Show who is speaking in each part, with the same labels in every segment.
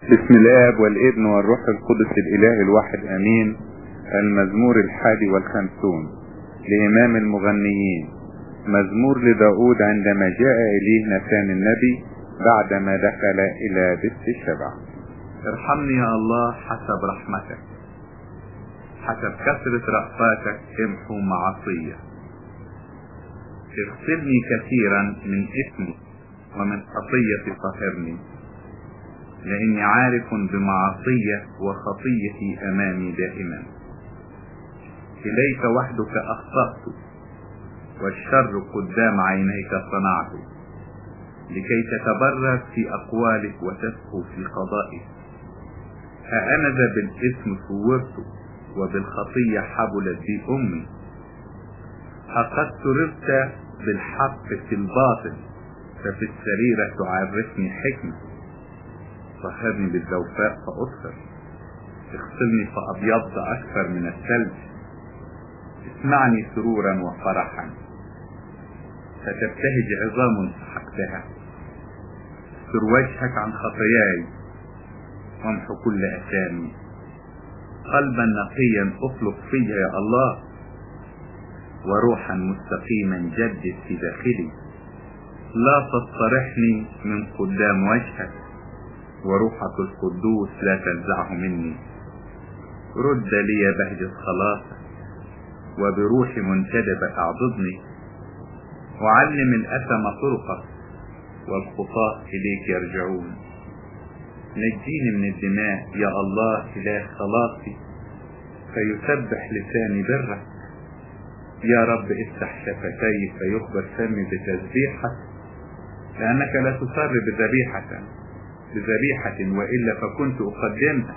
Speaker 1: بسم الاب والابن والروح القدس الاله الواحد امين المزمور الحادي والخمسون لامام المغنيين مزمور لداود عندما جاء اليه نسان النبي بعدما دخل الى بيت الشبع
Speaker 2: ارحمني يا الله حسب رحمتك حسب كثرة رأفاتك امحو معصية اغسلني كثيرا من اسمي ومن خطيتي طهرني لاني عارف بمعصية وخطيتي امامي دائما اليك وحدك اخطأت والشر قدام عينيك صنعته لكي تتبرر في أقوالك وتسهو في قضائك أأنا ذا بالاسم صورت وبالخطية حبلت بي أمي أقد سررت بالحق في الباطل ففي السريرة تعرفني حكمة طهرني بالزوفاء فأطهر اغسلني فأبيض أكثر من الثلج اسمعني سرورا وفرحا فتبتهج عظام سحقتها استر وجهك عن خطاياي وامحو كل اثامي قلبا نقيا اخلق فيا يا الله وروحا مستقيما جدد في داخلي لا تصطرحني من قدام وجهك وروحك القدوس لا تنزعه مني رد لي بهجة خلاصك وبروح منتدبة اعضدني وعلم الأثم طرقك والخطاة إليك يرجعون نجيني من الدماء يا الله إله خلاصي فيسبح لساني برك يا رب افتح شفتي فيخبر فمي بتسبيحك لأنك لا تسر بذبيحة بذبيحة وإلا فكنت أقدمها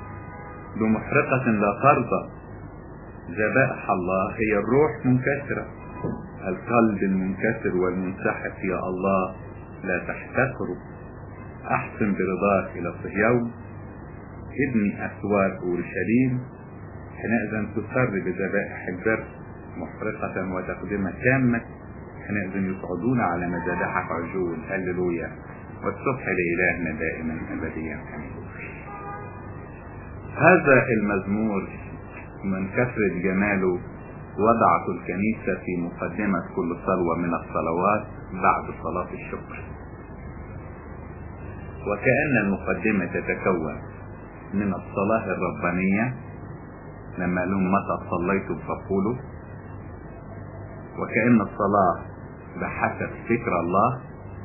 Speaker 2: بمحرقة لا ترضى ذبائح الله هي الروح منكسرة القلب المنكسر والمنسحق يا الله لا تحتقره احسن برضاك الى صهيون ابني اسوار اورشليم حينئذ تسر بذبائح البر محرقة وتقدمة تامة حينئذ يصعدون على مذابح عجول هللويا والصبح لإلهنا دائما أبديا آمين هذا المزمور من كثرة جماله وضعت الكنيسة في مقدمة كل صلوة من الصلوات بعد صلاة الشكر وكأن المقدمة تتكون من الصلاة الربانية لما لهم متى صليتم فقولوا وكأن الصلاة بحسب فكر الله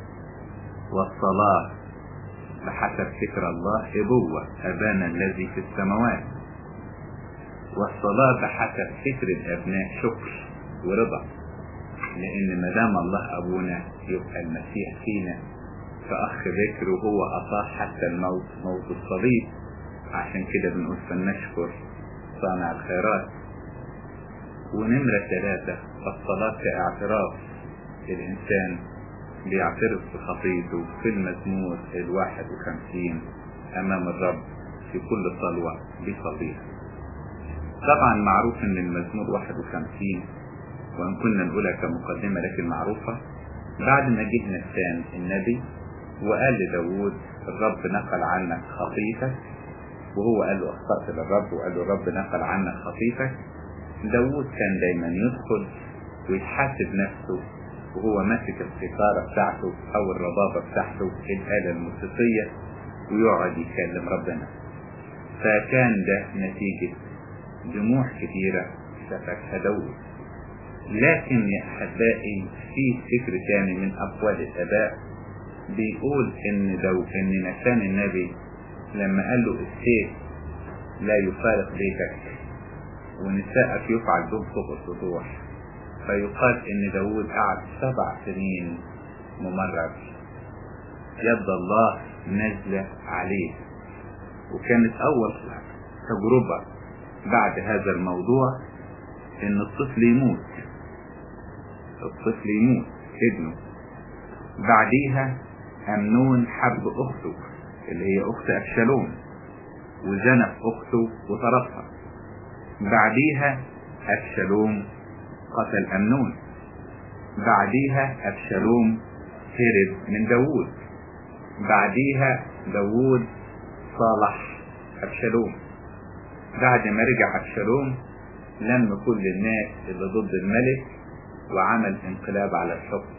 Speaker 2: والصلاة بحسب فكر الله أبوة أبانا الذي في السماوات والصلاة بحسب فكر الأبناء شكر ورضا لأن ما دام الله أبونا يبقى المسيح فينا كأخ ذكر وهو أطاع حتى الموت موت الصليب عشان كده بنقول فلنشكر صانع الخيرات ونمرة ثلاثة الصلاة كاعتراف الإنسان بيعترف بخطيته في المزمور الواحد وخمسين أمام الرب في كل صلوة بيصليها طبعا معروف ان المزمور 51 وان كنا نقولها كمقدمة لكن معروفة بعد ما جه نسان النبي وقال لداود الرب نقل عنك خطيتك وهو قال له اخطأت للرب وقال له الرب نقل عنك خطيتك داود كان دايما يدخل ويتحاسب نفسه وهو ماسك الستارة بتاعته او الربابة بتاعته الآلة الموسيقية ويقعد يكلم ربنا فكان ده نتيجة دموع كثيرة سفكها داود لكن يا أحبائي في فكر تاني من أقوال الآباء بيقول إن دو إن نسان النبي لما قال له السيف لا يفارق بيتك ونساءك يفعل بهم فوق السطوح فيقال إن داود قعد سبع سنين ممرض يد الله نازلة عليه وكانت أول تجربة بعد هذا الموضوع ان الطفل يموت الطفل يموت ابنه بعديها امنون حب اخته اللي هي اخت ابشالوم وزنف اخته وطرفها بعديها ابشالوم قتل امنون بعديها ابشالوم هرب من داوود بعديها داوود صالح أبشالوم بعد ما رجع أبشالوم لم كل الناس اللي ضد الملك وعمل انقلاب على الحكم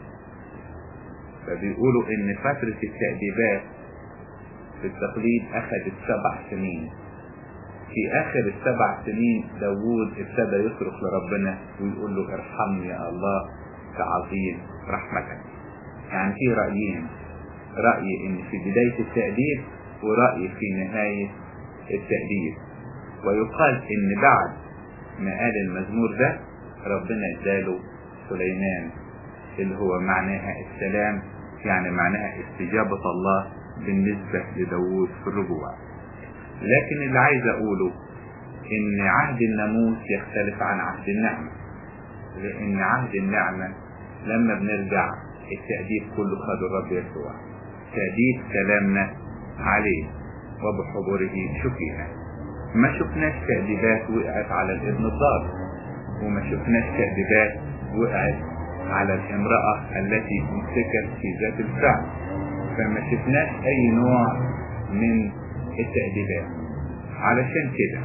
Speaker 2: فبيقولوا ان فترة التأديبات في التقليد اخذت سبع سنين في اخر السبع سنين داوود ابتدى يصرخ لربنا ويقول له ارحمني يا الله كعظيم رحمتك يعني في رأيين رأي ان في بداية التأديب ورأي في نهاية التأديب ويقال ان بعد ما قال المزمور ده ربنا اداله سليمان اللي هو معناها السلام يعني معناها استجابة الله بالنسبة لداود في الرجوع لكن اللي عايز اقوله ان عهد الناموس يختلف عن عهد النعمة لان عهد النعمة لما بنرجع التأديب كله خد الرب يسوع تأديب كلامنا عليه وبحضوره شفينا ما شفناش تأديبات وقعت على الابن الضال وما شفناش تأديبات وقعت على الامرأة التي امسكت في ذات الفعل فما شفناش اي نوع من التأديبات علشان كده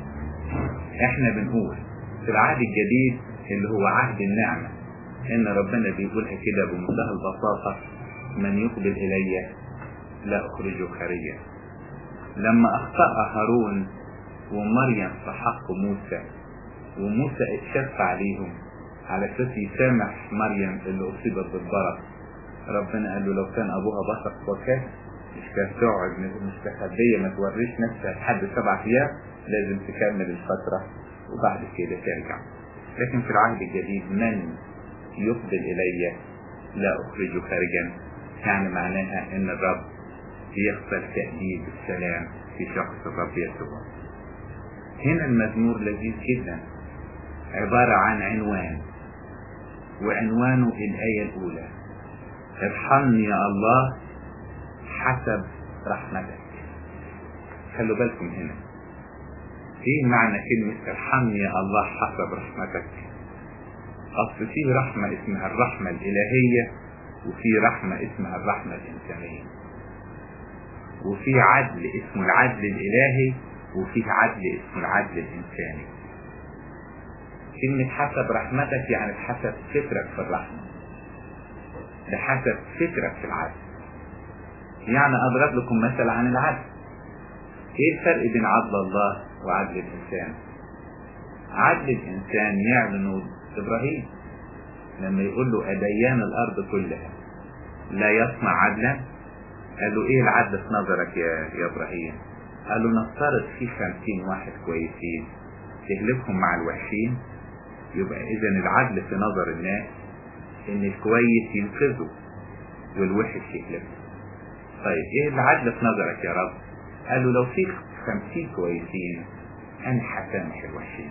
Speaker 2: احنا بنقول في العهد الجديد اللي هو عهد النعمة ان ربنا بيقولها كده بمنتهى البساطة من يقبل الي لا اخرجه خارجا لما اخطأ هارون ومريم في حق موسى وموسى اتشف عليهم على اساس يسامح مريم اللي اصيبت بالبرص ربنا قال له لو كان ابوها بصق وكان مش كان تقعد مستخبية ما توريش نفسها لحد سبع ايام لازم تكمل الفترة وبعد كده ترجع لكن في العهد الجديد من يقبل الي لا اخرجه خارجا يعني معناها ان الرب يقبل تأديب السلام في شخص الرب يسوع هنا المزمور لذيذ جدا عبارة عن عنوان وعنوانه الآية الأولى ارحمني يا الله حسب رحمتك خلوا بالكم هنا ايه معنى كلمة ارحمني يا الله حسب رحمتك اصل في رحمة اسمها الرحمة الالهية وفي رحمة اسمها الرحمة الانسانية وفي عدل اسمه العدل الالهي وفيه عدل اسمه العدل الانساني كلمة حسب رحمتك يعني بحسب فكرك في الرحمة بحسب فكرك في العدل يعني اضرب لكم مثل عن العدل ايه الفرق بين عدل الله وعدل الانسان عدل الانسان يعلن ابراهيم لما يقول له اديان الارض كلها لا يصنع عدلا قال له ايه العدل في نظرك يا, يا ابراهيم قال له نفترض في خمسين واحد كويسين تهلكهم مع الوحشين يبقى اذا العدل في نظر الناس ان الكويس ينقذه والوحش يهلكه طيب ايه العدل في نظرك يا رب قال له لو في خمسين كويسين انا هسامح الوحشين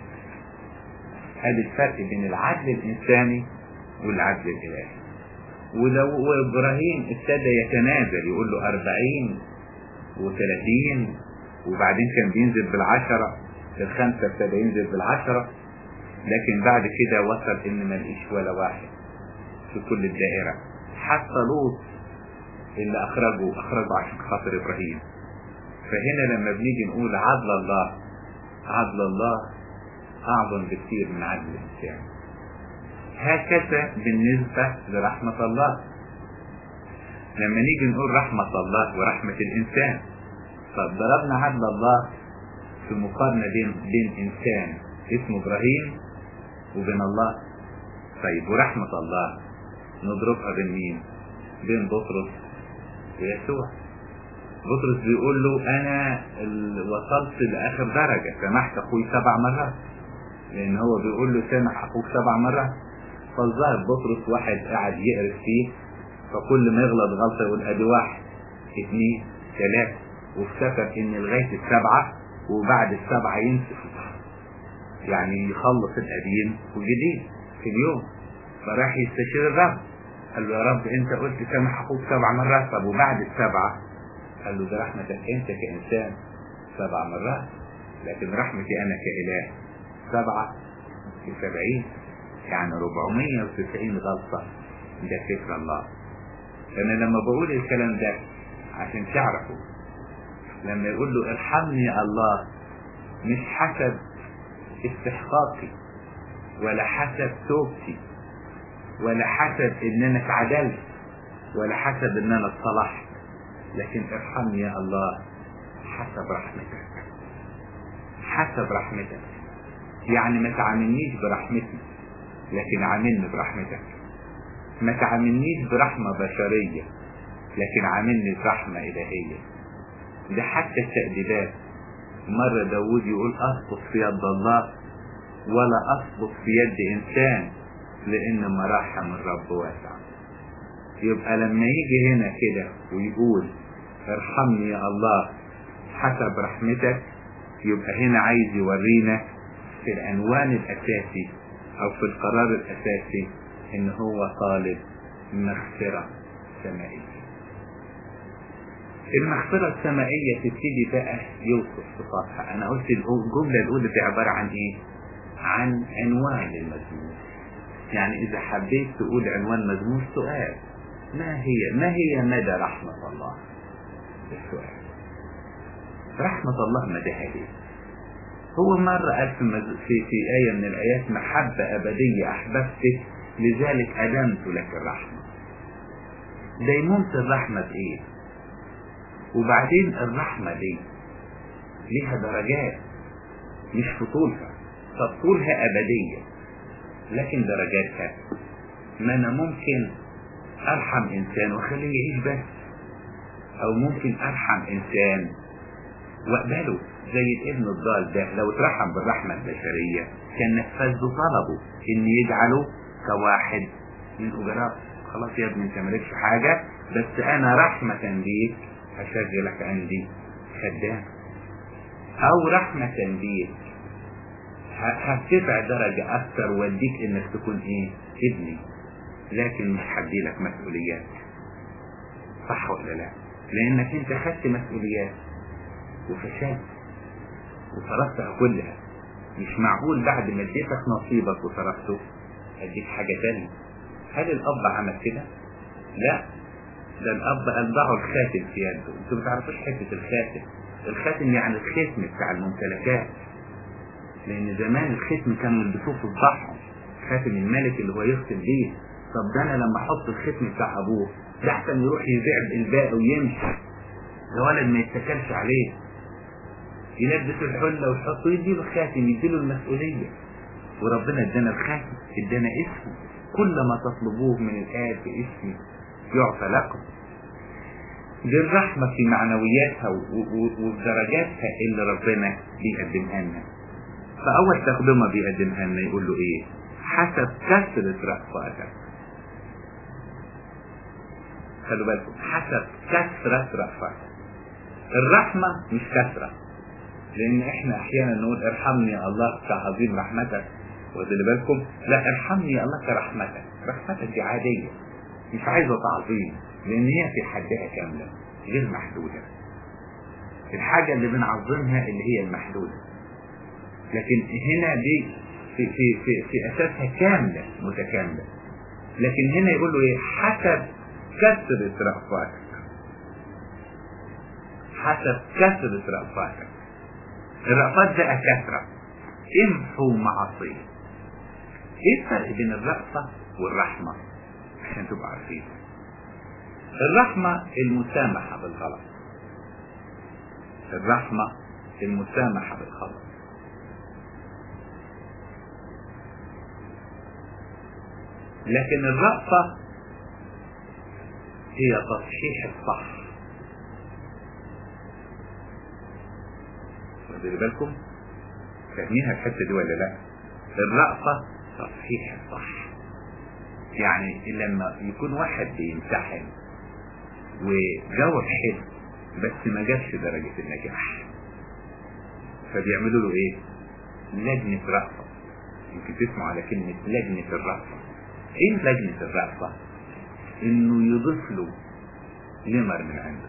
Speaker 2: هذا الفرق بين العدل الانساني والعدل الالهي ولو ابراهيم ابتدى يتنازل يقول له اربعين وثلاثين وبعدين كان بينزل بالعشرة الخمسة ابتدى ينزل بالعشرة لكن بعد كده وصل ان ما لقيش ولا واحد في كل الدائرة حتى لوط اللي اخرجه اخرجه عشان خاطر ابراهيم فهنا لما بنيجي نقول عدل الله عدل الله اعظم بكثير من عدل الانسان هكذا بالنسبة لرحمة الله لما نيجي نقول رحمة الله ورحمة الانسان طب ضربنا عدل الله في مقارنة بين بين انسان اسمه ابراهيم وبين الله طيب ورحمة الله نضربها بين مين بين بطرس ويسوع بطرس بيقول له انا وصلت لاخر درجة سمحت اخوي سبع مرات لان هو بيقول له سامح اخوك سبع مرات فالظاهر بطرس واحد قاعد يقرف فيه فكل ما يغلط غلطة يقول ادي واحد اثنين ثلاثة وافتكر ان لغاية السبعة وبعد السبعة ينسف يعني يخلص القديم والجديد في اليوم فراح يستشير الرب قال له يا رب انت قلت سامح اخوك سبع مرات طب وبعد السبعة قال له ده رحمتك انت كانسان سبع مرات لكن رحمتي انا كاله سبعة في سبعين يعني ربعمية وتسعين غلطة ده فكر الله فانا لما بقول الكلام ده عشان تعرفوا لما يقول له ارحمني يا الله مش حسب استحقاقي ولا حسب توبتي ولا حسب ان انا اتعدلت ولا حسب ان انا اتصلحت لكن ارحمني يا الله حسب رحمتك حسب رحمتك يعني ما تعاملنيش برحمتي لكن عاملني برحمتك ما تعاملنيش برحمة بشرية لكن عاملني برحمة إلهية ده حتى التأديبات مرة داود يقول أسقط في يد الله ولا أسقط في يد إنسان لأن مراحم الرب واسعة يبقى لما يجي هنا كده ويقول ارحمني يا الله حسب رحمتك يبقى هنا عايز يورينا في العنوان الأساسي أو في القرار الأساسي إن هو طالب مغفرة سمائية المغفرة السمائية تبتدي بقى يوصف صفاتها أنا قلت الجملة الأولى دي عبارة عن إيه؟ عن عنوان المزمور يعني إذا حبيت تقول عنوان مزمور سؤال ما هي ما هي مدى رحمة الله؟ السؤال رحمة الله مداها ليه؟ هو مرة قال في, مز... في في آية من الآيات محبة أبدية أحببتك لذلك أدمت لك الرحمة. ديمومة الرحمة بإيه؟ وبعدين الرحمة دي ليها درجات مش في طولها طب طولها أبدية لكن درجاتها ما أنا ممكن أرحم إنسان وأخليه يعيش بس أو ممكن أرحم إنسان وأقبله زي الابن الضال ده لو اترحم بالرحمة البشرية كان نفذ طلبه إن يجعله كواحد من أجراء خلاص يا ابني أنت مالكش حاجة بس أنا رحمة بيك هشغلك عندي خدام أو رحمة بيك هرتفع درجة أكثر وأديك إنك تكون إيه؟ ابني لكن مش هديلك مسؤوليات صح ولا لا؟ لأنك أنت خدت مسؤوليات وفشلت وصرفتها كلها مش معقول بعد ما اديتك نصيبك وصرفته اديك حاجة تانية هل الأب عمل كده؟ لا ده الأب ألبعه الخاتم في يده انتوا ما تعرفوش حتة الخاتم الخاتم يعني الختم بتاع الممتلكات لأن زمان الختم كانوا يلبسوه في صباحهم خاتم الملك اللي هو يختم بيه طب ده أنا لما أحط الختم بتاع أبوه ده أحسن يروح يبيع الباقي ويمشي الولد ما يتكلش عليه يلبس الحلة ويحطه يديله الخاتم يديله المسؤولية وربنا ادانا الخاتم ادانا اسمه كل ما تطلبوه من الآب باسمي يعطى لكم دي الرحمة في معنوياتها ودرجاتها اللي ربنا بيقدمها لنا فأول تقدمة بيقدمها لنا يقول له إيه حسب كثرة رأفاتك خلوا بالكم حسب كثرة رأفاتك الرحمة مش كثرة لأن إحنا أحيانا نقول ارحمني يا الله كعظيم رحمتك واخدين بالكم لا ارحمني يا الله كرحمتك رحمتك دي عادية مش عايزة تعظيم لأن هي في حدها كاملة غير محدودة الحاجة اللي بنعظمها اللي هي المحدودة لكن هنا دي في, في, في, في أساسها كاملة متكاملة لكن هنا يقول له إيه حسب كثرة رأفاتك حسب كثرة رأفاتك الرأفات ده كثرة امحوا معاصيه ايه الفرق بين الرأفة والرحمة عشان تبقوا عارفين الرحمة المسامحة بالغلط الرحمة المسامحة بالغلط لكن الرأفة هي تصحيح الصح واخدين بالكم فاهمينها الحته دي ولا لا الرأفة تصحيح الصح يعني لما يكون واحد بيمتحن وجاوب حلو بس ما جابش درجة النجاح فبيعملوا له ايه لجنة رأفة يمكن تسمعوا على كلمة لجنة الرأفة ايه لجنة الرأفة انه يضيف له نمر من عنده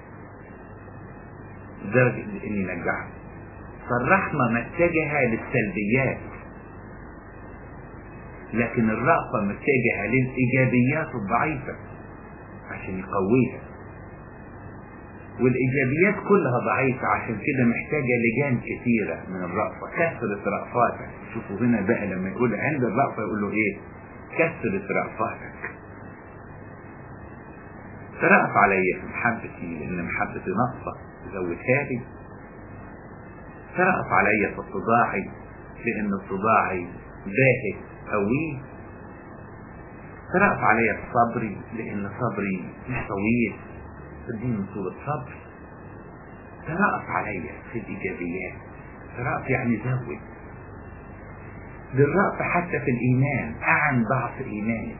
Speaker 2: درجة ان ينجحه فالرحمة متجهة للسلبيات لكن الرأفة متجهة للإيجابيات الضعيفة عشان يقويها والايجابيات كلها ضعيفة عشان كده محتاجة لجان كثيرة من الرأفة كثرة رأفاتك شوفوا هنا بقى لما يقول عند الرأفة يقول له ايه كثرة رأفاتك ترأف علي في محبتي لان محبتي ناقصة زودها لي ترأف علي في اتضاعي لان اتضاعي باهت قوي ترأف علي في صبري لان صبري مش طويل اديني طول الصبر ترأف علي في الإيجابيات ترأف يعني زود للرأف حتى في الإيمان أعن ضعف إيماني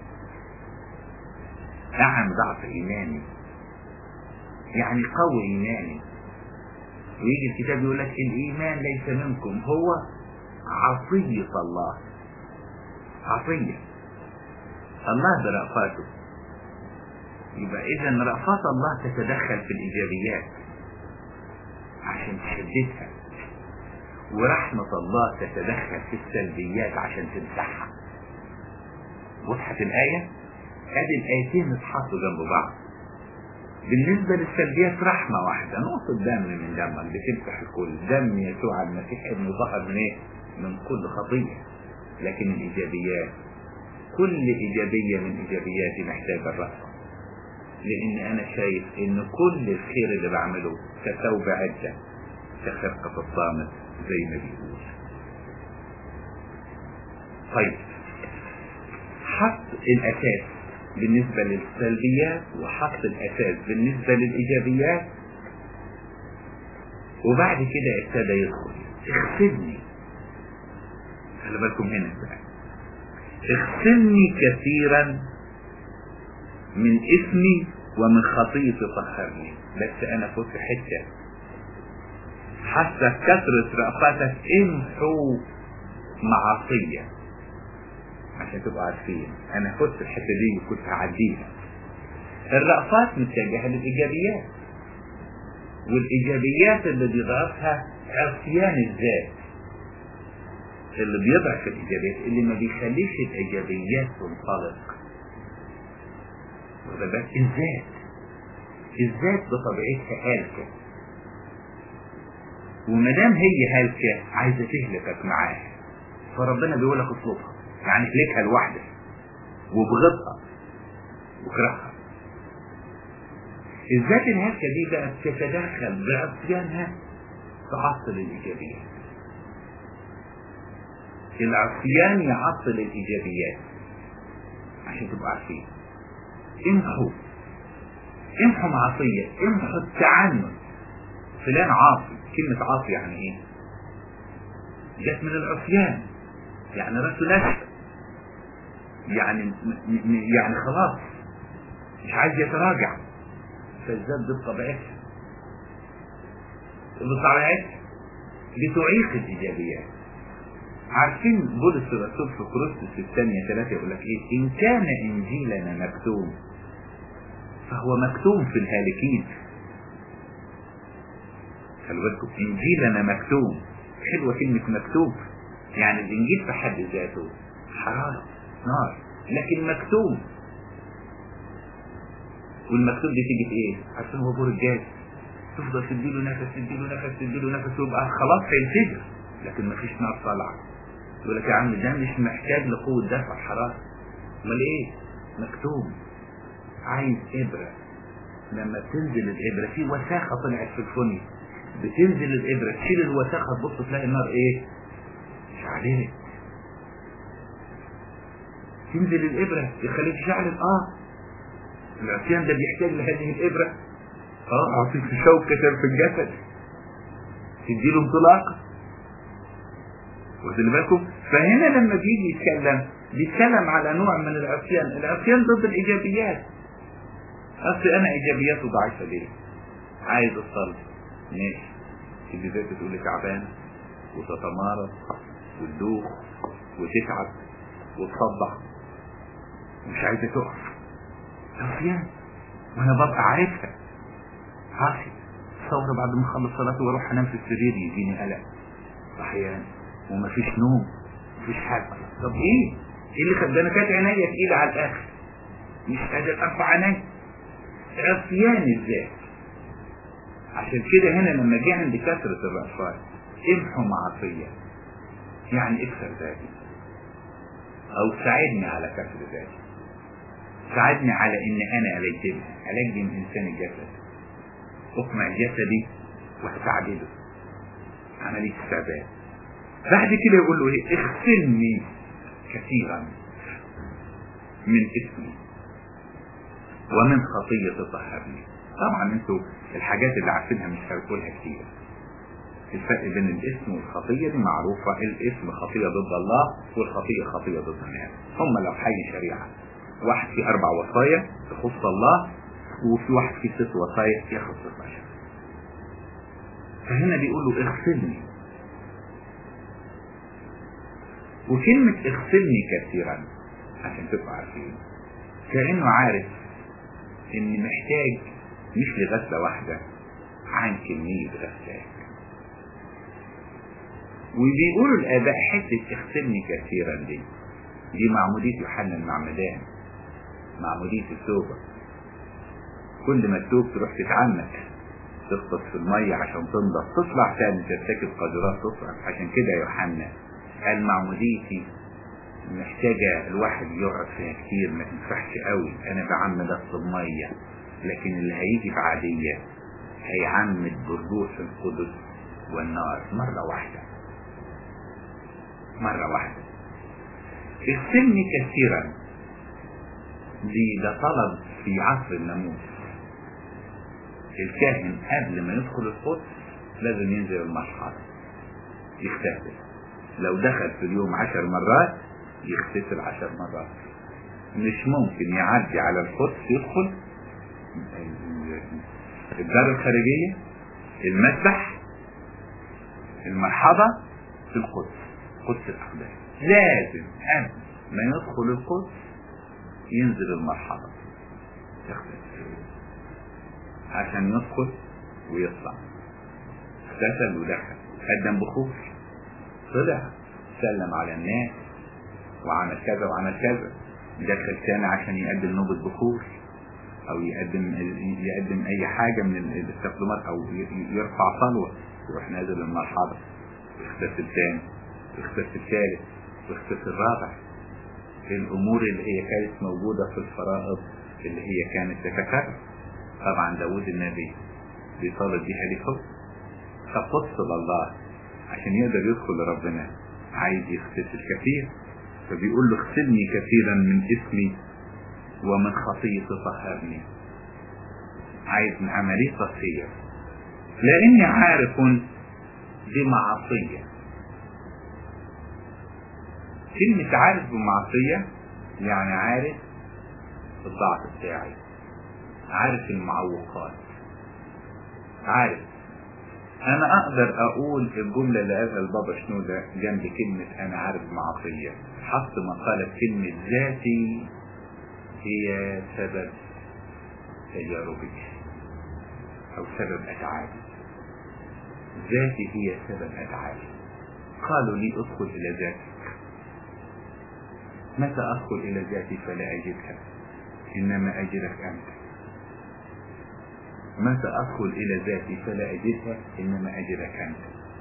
Speaker 2: أعن ضعف إيماني يعني قوي إيماني ويجي الكتاب يقول لك الإيمان ليس منكم هو عطية الله عطية الله برأفاته يبقى إذا رأفات الله تتدخل في الإيجابيات عشان تشددها ورحمة الله تتدخل في السلبيات عشان تمسحها وضحت الآية؟ أدي الآيتين اتحطوا جنب بعض بالنسبة للسلبيات رحمة واحدة نقطة دم من دمك بتمسح الكل دم يسوع المسيح ابنه ظهر من ايه؟ من كل خطية لكن الإيجابيات كل إيجابية من إيجابياتي محتاجة الرحمة لان انا شايف ان كل الخير اللي بعمله كتوبة عدة كخرقة الصامت زي ما بيقول طيب حط الاساس بالنسبة للسلبيات وحط الاساس بالنسبة للايجابيات وبعد كده ابتدى يدخل اغسلني خلي بالكم هنا بقى اغسلني كثيرا من اسمي ومن خطيتي طهرني بس انا فوت في حته حتى كثرة رأفتك امحوا معصية عشان تبقوا عارفين انا فوت في الحته دي وكنت هعديها الرأفات متجهة للإيجابيات والإيجابيات اللي بيضعفها عصيان الذات اللي بيضعف الإيجابيات اللي ما بيخليش الإيجابيات تنطلق واخد بالك الذات الذات بطبيعتها هالكة وما دام هي هالكة عايزة تهلكك معاها فربنا بيقول لك اطلبها يعني اهلكها لوحدك وبغضها واكرهها الذات الهالكة دي بقى بتتدخل بعصيانها تعطل الإيجابيات العصيان يعطل الإيجابيات عشان تبقوا عارفين امحوا امحوا معصية امحوا التعنت فلان عاصي كلمة عاصي يعني ايه جت من العصيان يعني راسه نشف يعني م م يعني خلاص مش عايز يتراجع فالذات دي بطبيعتها بطبيعتها بتعيق الايجابيات عارفين بولس الرسول في كورنثوس الثانية ثلاثة يقول لك ايه ان كان انجيلنا مكتوم فهو مكتوم في الهالكين خلوا بالكم انجيلنا مكتوم حلوة كلمة مكتوم يعني الانجيل في حد ذاته حرارة نار لكن مكتوم والمكتوب دي تيجي في ايه عشان هو بور الجاز تفضل تديله نفس تديله نفس تديله نفس ويبقى خلاص هينفجر لكن مفيش نار طالعه يقول لك يا عم ده مش محتاج لقوة دفع حرارة امال ايه مكتوب عايز ابرة لما تنزل الابرة في وساخة طلعت في الفني بتنزل الابرة تشيل الوساخة تبص تلاقي النار ايه مش عليك تنزل الابرة يخليك شعر اه العصيان ده بيحتاج لهذه الابرة اه اعطيك شوكة في الجسد تديله انطلاقه واخدين بالكم فهنا لما بيجي يتكلم بيتكلم على نوع من العصيان العصيان ضد الايجابيات اصل انا ايجابياته ضعيفه ليه عايز الصلب ماشي تيجي زي تقول لي تعبان وتتمارض وتدوخ وتتعب وتصدع مش عايزه تقف عصيان وانا ببقى عارفها عافي تصور بعد ما اخلص صلاتي واروح انام في السرير يجيني قلق صحيان ومفيش نوم مفيش حاجة طب ايه ايه اللي خد انا كانت عينيا تقيلة على الاخر مش قادر ارفع عيني عصيان الذات عشان كده هنا لما جه عند كثرة الرأفات امحوا معصية يعني اكسر ذاتي او ساعدني على كسر ذاتي ساعدني على ان انا الجمها الجم انسان الجسد اقمع جسدي واستعبده عملية استعباد بعد كده يقول له ايه اغسلني كثيرا من اسمي ومن خطية طهرني طبعا انتوا الحاجات اللي عارفينها مش هقولها كتير الفرق بين الاسم والخطية دي معروفة الاسم خطية ضد الله والخطية خطية ضد الناس هم لو حي شريعة واحد في أربع وصايا تخص الله وفي واحد في ست وصايا يخص البشر فهنا بيقول له اغسلني وكلمة اغسلني كثيرا عشان تبقوا عارفين كأنه عارف ان محتاج مش لغسلة واحدة عن كمية غسلات وبيقولوا الآباء حتة اغسلني كثيرا دي دي معمودية يوحنا المعمدان معمودية التوبة كل ما تتوب تروح تتعمد تغطس في المية عشان تنضف تطلع تاني ترتكب قدرات تصعد عشان كده يوحنا قال معموديتي محتاجة الواحد يقعد فيها كتير ما تنفعش قوي انا بعمد اصل المية لكن اللي هيجي بعدية هيعمد بالروح القدس والنار مرة واحدة مرة واحدة اغسلني كثيرا دي ده طلب في عصر الناموس الكاهن قبل ما يدخل القدس لازم ينزل المشحر يغتسل لو دخل في اليوم عشر مرات يغتسل عشر مرات مش ممكن يعدي على القدس يدخل الدار الخارجية المسبح المرحبة في القدس قدس الأقداس لازم قبل ما يدخل القدس ينزل المرحبة يغتسل عشان يدخل ويطلع اغتسل ودخل قدم بخور طلع سلم على الناس وعمل كذا وعمل كذا دخل تاني عشان يقدم نوبة بخور او يقدم يقدم اي حاجة من الاستخدامات او يرفع صلوة يروح نازل المرحبا يغتسل تاني يغتسل ثالث يغتسل رابع الامور اللي هي كانت موجودة في الفرائض اللي هي كانت تتكرر طبعا داود النبي بيطالب بيها لكم فقدس لله عشان يقدر يدخل لربنا عايز يغتسل كثير فبيقول له اغسلني كثيرا من اسمي ومن خطية طهرني عايز من عملية تطهير لاني عارف بمعصية كلمة عارف بمعصية يعني عارف الضعف بتاعي عارف المعوقات عارف انا اقدر اقول الجملة اللي قالها البابا شنودة جنب كلمة انا عارف معصية حط مقالة كلمة ذاتي هي سبب تجاربي او سبب اتعابي ذاتي هي سبب اتعابي قالوا لي ادخل الى ذاتك متى ادخل الى ذاتي فلا اجدها انما اجدك انت متى أدخل إلى ذاتي فلا أجدها إنما أجدك أنت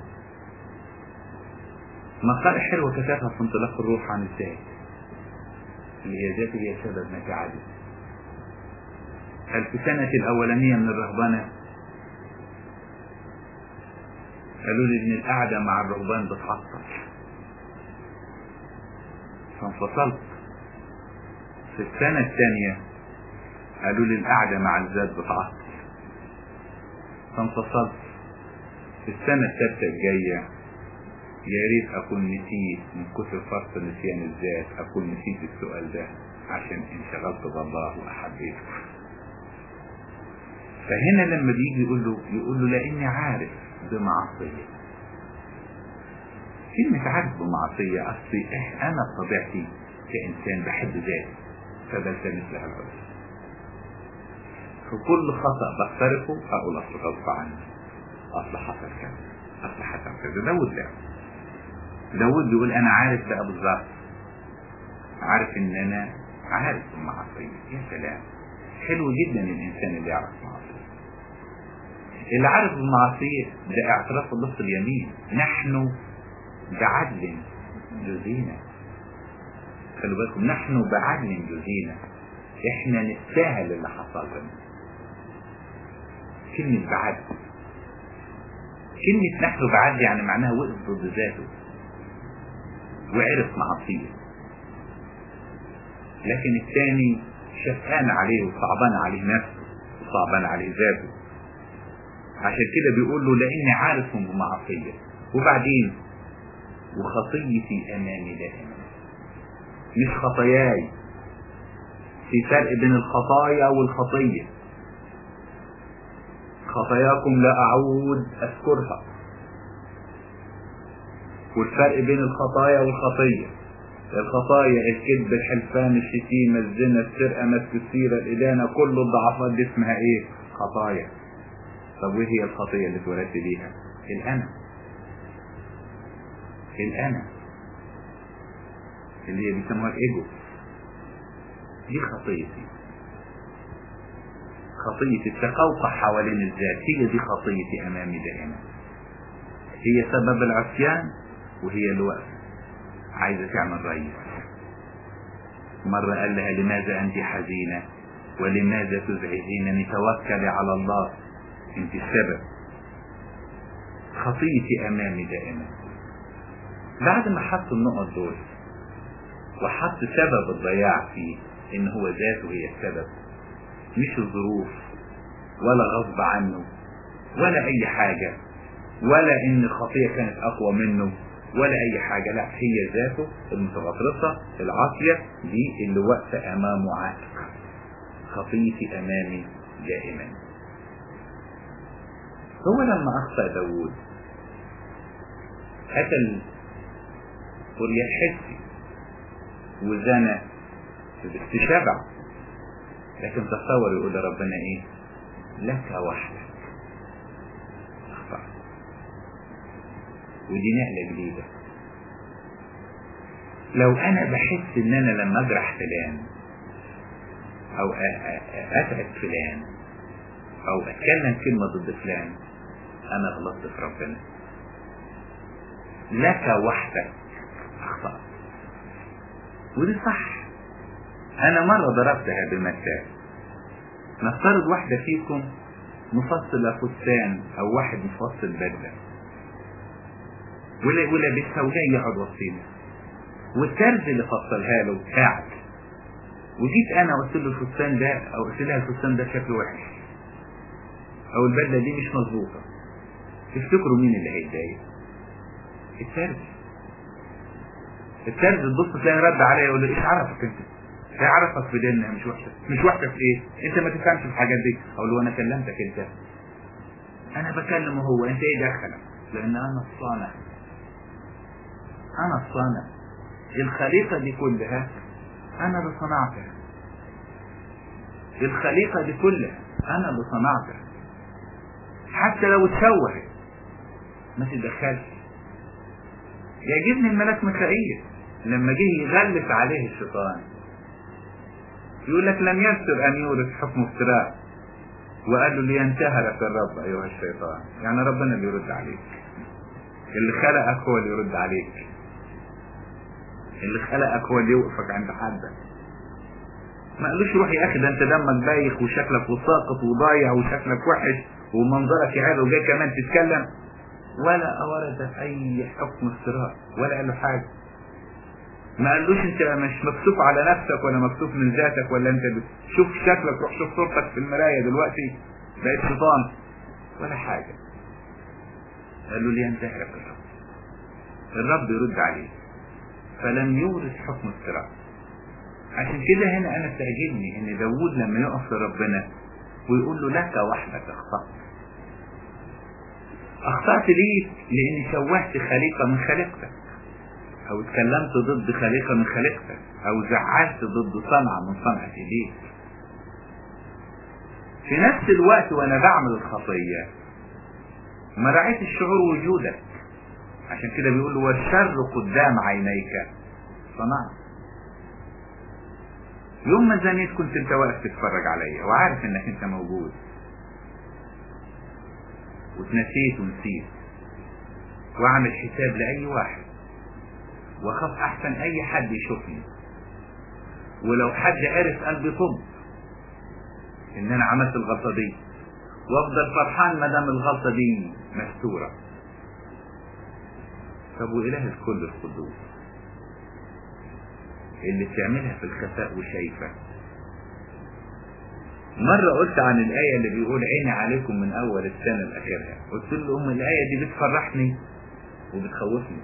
Speaker 2: مقالة حلوة كتبها في انطلاق الروح عن الذات اللي هي ذاتي هي سبب متعبي هل في السنة الأولانية من الرهبنة قالوا لي إن القعدة مع الرهبان بتعطل فانفصلت في السنة الثانية قالوا لي القعدة مع الذات بتعطل فانفصلت في السنة الثالثة الجاية يا ريت أكون نسيت من كثر فرط نسيان الذات أكون نسيت السؤال ده عشان انشغلت بالله وأحبيته فهنا لما بيجي يقول له يقول له لأني عارف بمعصية كلمة عارف بمعصية أصلي إيه أنا بطبيعتي كإنسان بحب ذاتي فبلتمس لها العذر في كل خطأ بقترفه أقول أصل غصب عني أصل حصل كذا أصل حصل كذا داود لا داود بيقول أنا عارف بقى بالظبط عارف إن أنا عارف المعصية يا سلام حلو جدا الإنسان اللي يعرف معصية اللي عارف المعصية ده اعتراف بالنص اليمين نحن بعدل جزينا خلوا بالكم نحن بعدل جزينا احنا نستاهل اللي حصل لنا كلمة بعدل كلمة نحن بعدل يعني معناها وقف ضد ذاته وعرف معصية لكن الثاني شفقان عليه وصعبان عليه نفسه وصعبان عليه ذاته عشان كده بيقول له لاني عارف بمعصية وبعدين وخطيتي امامي دائما مش خطاياي في فرق بين الخطايا والخطية خطاياكم لا اعود اذكرها والفرق بين الخطايا والخطية الخطايا الكذب الحلفان الشتيمة الزنا السرقة مسك السيرة الإدانة كل الضعفات دي اسمها ايه خطايا طب وايه هي الخطية اللي اتولدت بيها الأنا الأنا اللي هي بيسموها الإيجو دي خطيتي خطية التقوقع حوالين الذات هي دي خطيتي أمامي دائما هي سبب العصيان وهي الوقت عايزة تعمل رئيس مرة قال لها لماذا أنت حزينة ولماذا تزعجينني توكلي على الله أنت السبب خطيتي أمامي دائما بعد ما حط النقط دول وحط سبب الضياع فيه إن هو ذاته هي السبب مش الظروف ولا غصب عنه ولا أي حاجة ولا إن الخطية كانت أقوى منه ولا اي حاجة لا هي ذاته المتغطرسة العاصية دي اللي واقفة امامه عاتق خطيتي امامي دائما هو لما اخطأ داوود قتل قرية حسي وزنى باستشبع لكن تصور يقول لربنا ايه لك وحدك اخطأت ودي نقلة جديدة لو انا بحس ان انا لما اجرح فلان او اتعب فلان او اتكلم كلمة ضد فلان انا غلطت في ربنا لك وحدك اخطأت ودي صح انا مرة ضربتها بمثال نفترض واحدة فيكم مفصلة فستان او واحد مفصل بدلة ولا ولا بالسوداء يقعد وسطينا والترز اللي فصلها له قاعد وجيت انا قلت له الفستان ده او قلت لها الفستان ده شكله وحش او البدله دي مش مظبوطه تفتكروا مين اللي هيتضايق الترز الترز تبص تلاقي رد عليا يقول له ايش عرفك انت ايه عرفك في ديننا مش وحشه مش وحشه في ايه انت ما تفهمش في الحاجات دي اقول له انا كلمتك انت انا بكلمه هو انت ايه دخلك لان انا الصانع انا الصانع الخليقة دي كلها انا اللي صنعتها الخليقة دي كلها انا اللي صنعتها حتى لو اتشوهت ما تتدخلش يعجبني الملاك ميكائيل لما جه يغلس عليه الشيطان يقول لك لم يستر ان يورث حكم افتراء وقال له لينتهرك الرب ايها الشيطان يعني ربنا اللي يرد عليك اللي خلقك هو اللي يرد عليك اللي خلقك هو اللي يوقفك عند حدك ما قالوش روح يا اخي ده انت دمك بايخ وشكلك وساقط وضايع وشكلك وحش ومنظرك يعلى وجاي كمان تتكلم ولا ورد اي حكم افتراء ولا قال له حاجه ما قالوش انت مش مكسوف على نفسك ولا مكسوف من ذاتك ولا انت شوف شكلك روح شوف صورتك في المرايه دلوقتي بقيت شيطان ولا حاجه قال له لينتهرك الرب الرب يرد عليه فلم يورث حكم افتراء عشان كده هنا انا تعجبني ان داوود لما يقف لربنا ويقول له لك وحدك اخطأت اخطأت ليه لاني شوهت خليقة من خليقتك او اتكلمت ضد خليقة من خليقتك او زعلت ضد صنعة من صنعة ايديك في نفس الوقت وانا بعمل الخطية ما رأيت الشعور وجودك عشان كده بيقول له والشر قدام عينيك صنعت يوم ما زنيت كنت انت واقف تتفرج عليا وعارف انك انت موجود واتنسيت ونسيت واعمل حساب لأي واحد واخاف احسن اي حد يشوفني ولو حد عرف قلبي طب ان انا عملت الغلطة دي وافضل فرحان ما دام الغلطة دي مستورة طب واله الكل القدوس اللي بتعملها في الخفاء وشايفة مرة قلت عن الآية اللي بيقول عيني عليكم من أول السنة لآخرها قلت لهم الآية دي بتفرحني وبتخوفني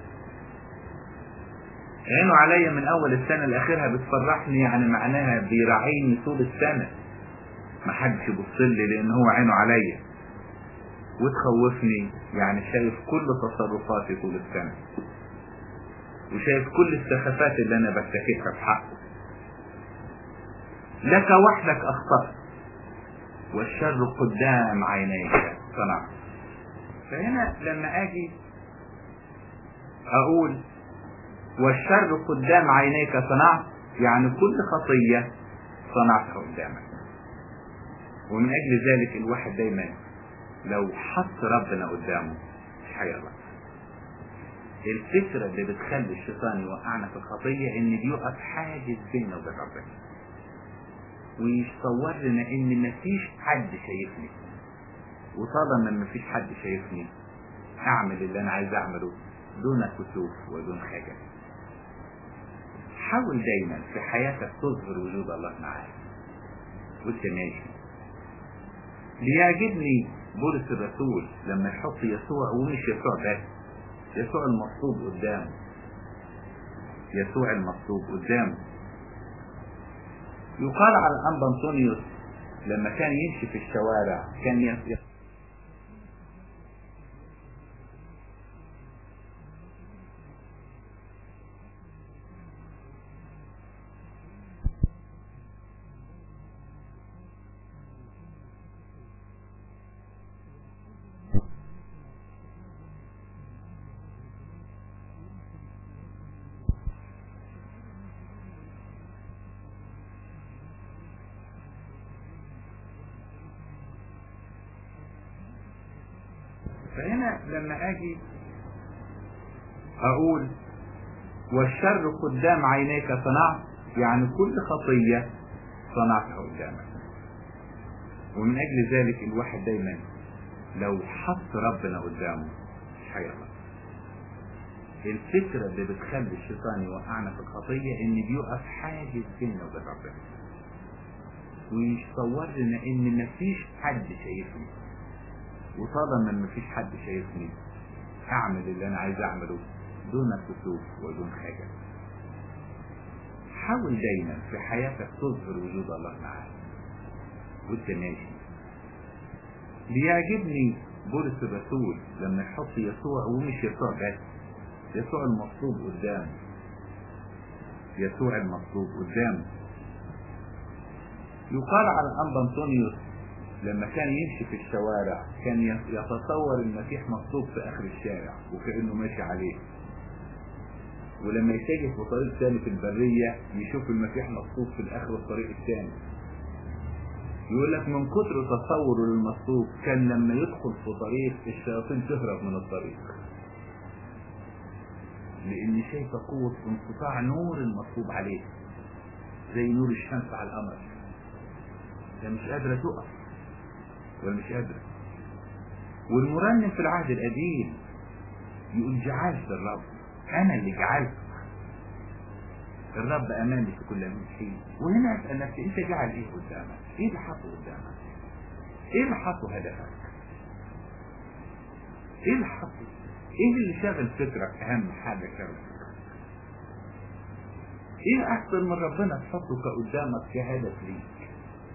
Speaker 2: عينه عليا من أول السنة لآخرها بتفرحني يعني معناها بيراعيني طول السنة ما حدش يبص لي لأن هو عينه عليا وتخوفني يعني شايف كل تصرفاتي طول السنة وشايف كل السخافات اللي أنا برتكبها في حقه لك وحدك أخطأت والشر قدام عينيك صنعت فهنا لما أجي أقول والشر قدام عينيك صنعت يعني كل خطية صنعتها قدامك ومن أجل ذلك الواحد دايما لو حط ربنا قدامه مش هيغلط الفكرة اللي بتخلي الشيطان يوقعنا في الخطية إن بيقف حاجز بيننا وبين ربنا ويصور لنا إن مفيش حد شايفني وطالما مفيش حد شايفني أعمل اللي أنا عايز أعمله دون كسوف ودون خجل حاول دايما في حياتك تظهر وجود الله معاك وانت ماشي بيعجبني بولس الرسول لما يحط يسوع ومش يسوع بس يسوع المصلوب قدامه يسوع المصلوب قدامه يقال على الأنبا أنطونيوس لما كان يمشي في الشوارع كان يس... فهنا لما اجي اقول والشر قدام عينيك صنعت يعني كل خطية صنعتها قدامك ومن اجل ذلك الواحد دايما لو حط ربنا قدامه مش هيغلط الفكرة اللي بتخلي الشيطان يوقعنا في الخطية ان بيقف حاجز بيننا وبين ربنا ويصور لنا ان مفيش حد شايفني وطالما مفيش حد شايفني اعمل اللي انا عايز اعمله دون كسوف ودون خجل حاول دايما في حياتك تظهر وجود الله معاك وانت ماشي بيعجبني بولس الرسول لما يحط يسوع ومش يسوع بس يسوع المطلوب قدامه يسوع المطلوب قدامه يقال على الأنبا أنطونيوس لما كان يمشي في الشوارع كان يتصور المسيح مصلوب في آخر الشارع وكأنه ماشي عليه ولما يتجه في طريق ثاني في البرية يشوف المسيح مصلوب في الآخر الطريق الثاني يقول لك من كتر تصوره للمصلوب كان لما يدخل في طريق الشياطين تهرب من الطريق لأن شايفة قوة انقطاع نور المصلوب عليه زي نور الشمس على القمر ده مش قادرة تقف ولا مش قادرة والمرنم في العهد القديم يقول جعلت الرب أنا اللي جعلت الرب أمامي في كل من حين وهنا أسأل نفسي أنت جعل إيه قدامك؟ إيه اللي حاطه قدامك؟ إيه اللي حاطه هدفك؟ إيه اللي حاطه؟ إيه اللي شاغل فكرك أهم حاجة شاغل فكرك؟ إيه أحسن من ربنا تحطه كقدامك كهدف ليك؟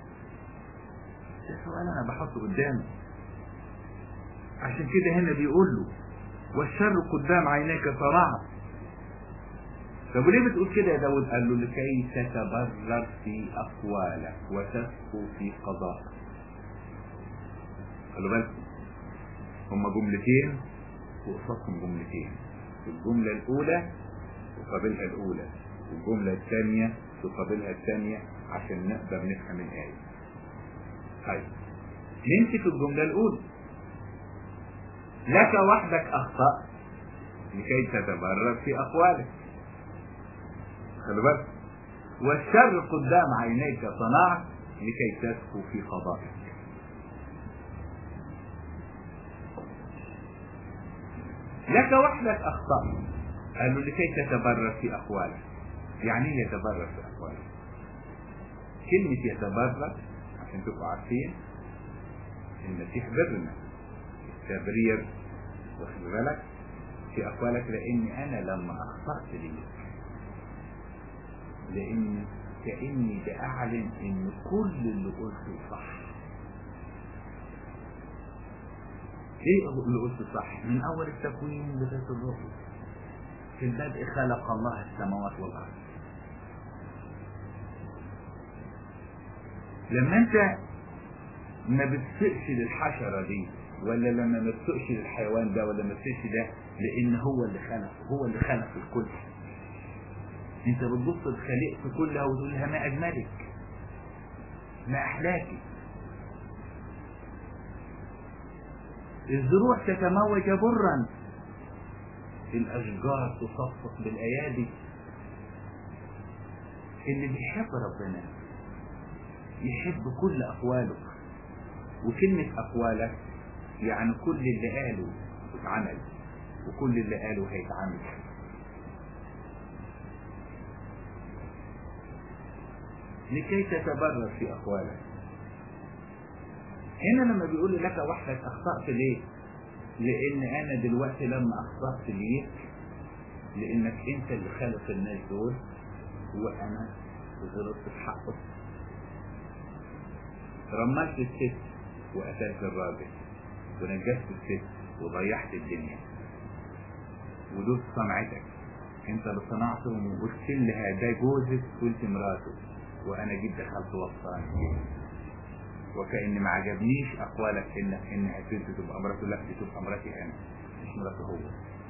Speaker 2: ده سؤال أنا بحطه قدامي عشان كده هنا بيقول له والشر قدام عينيك صراعة طب وليه بتقول كده يا داود قال له لكي تتبرر في أقوالك وتسكو في قضائك خلوا بالكم هما جملتين وقصادهم جملتين الجملة الأولى تقابلها الأولى والجملة الثانية تقابلها الثانية عشان نقدر نفهم الآية طيب نمسك الجملة الأولى لك وحدك أخطأت لكي تتبرر في أقوالك خلي بالك والشر قدام عينيك صنعت لكي تسكو في قضائك لك وحدك أخطأت قالوا لكي تتبرر في أقوالك يعني ايه يتبرر في أقوالك كلمة يتبرر عشان تبقوا عارفين المسيح برنا التبرير واخد بالك في أقوالك لأني أنا لما أخطأت لي لأن كأني بأعلن إن كل اللي قلته صح ايه اللي قلته صح من اول التكوين لغايه الرؤيا في البدء خلق الله السماوات والارض لما انت ما بتسقش للحشرة دي ولا لما ما بتسقش للحيوان ده ولا ما بتسقش ده لان هو اللي خلقه هو اللي خلق الكل انت بتبص لخليقته كلها وتقول لها ما اجملك ما احلاك الزروع تتموج برا الاشجار تصفق بالايادي اللي بيحب ربنا يحب كل اقواله وكلمة اقوالك يعني كل اللي قاله اتعمل وكل اللي قاله هيتعمل لكي تتبرر في اقوالك هنا لما بيقول لك وحدك اخطأت ليه لان انا دلوقتي لما اخطأت ليك لانك انت اللي خالق الناس دول وانا غلطت في حقك رملت الست وقتلت الراجل ونجست الست وضيعت الدنيا ودول صنعتك انت اللي صنعتهم وقلت لها ده جوزك قلت مراته وانا جيت دخلت وسطاني وكأن ما عجبنيش أقوالك إنك إنها بنت تبقى مراته لا دي تبقى مراتي أنا مش مراته هو